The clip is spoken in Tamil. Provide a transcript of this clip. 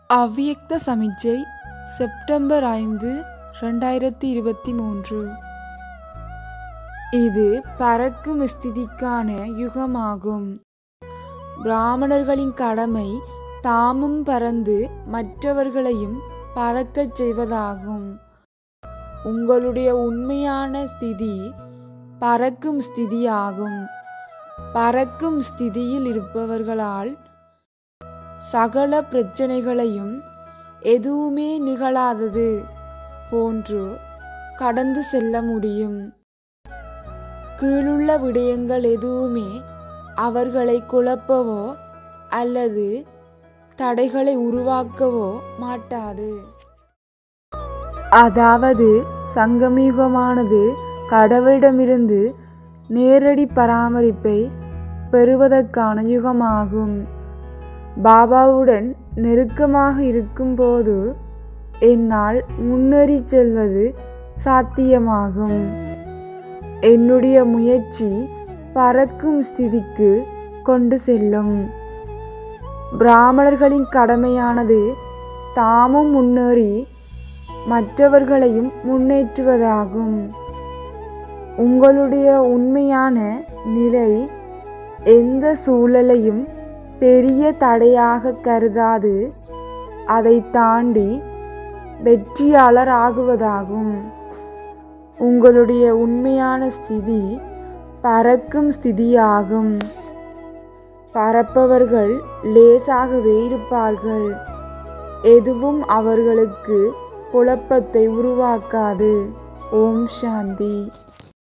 அவ்வியக்த சமிக்ஞை செப்டம்பர் ஐந்து ரெண்டாயிரத்தி இருபத்தி மூன்று இது பறக்கும் ஸ்திதிக்கான யுகமாகும் பிராமணர்களின் கடமை தாமும் பறந்து மற்றவர்களையும் பறக்கச் செய்வதாகும் உங்களுடைய உண்மையான ஸ்திதி பறக்கும் ஸ்திதியாகும் பறக்கும் ஸ்திதியில் இருப்பவர்களால் சகல பிரச்சனைகளையும் எதுவுமே நிகழாதது போன்று கடந்து செல்ல முடியும் கீழுள்ள விடயங்கள் எதுவுமே அவர்களை குழப்பவோ அல்லது தடைகளை உருவாக்கவோ மாட்டாது அதாவது சங்கமயுகமானது கடவுளிடமிருந்து நேரடி பராமரிப்பை பெறுவதற்கான யுகமாகும் பாபாவுடன் நெருக்கமாக இருக்கும்போது என்னால் முன்னேறி செல்வது சாத்தியமாகும் என்னுடைய முயற்சி பறக்கும் ஸ்திதிக்கு கொண்டு செல்லும் பிராமணர்களின் கடமையானது தாமும் முன்னேறி மற்றவர்களையும் முன்னேற்றுவதாகும் உங்களுடைய உண்மையான நிலை எந்த சூழலையும் பெரிய தடையாக கருதாது அதை தாண்டி வெற்றியாளர் ஆகுவதாகும் உங்களுடைய உண்மையான ஸ்திதி பறக்கும் ஸ்திதியாகும் பறப்பவர்கள் லேசாகவே இருப்பார்கள் எதுவும் அவர்களுக்கு குழப்பத்தை உருவாக்காது ஓம் சாந்தி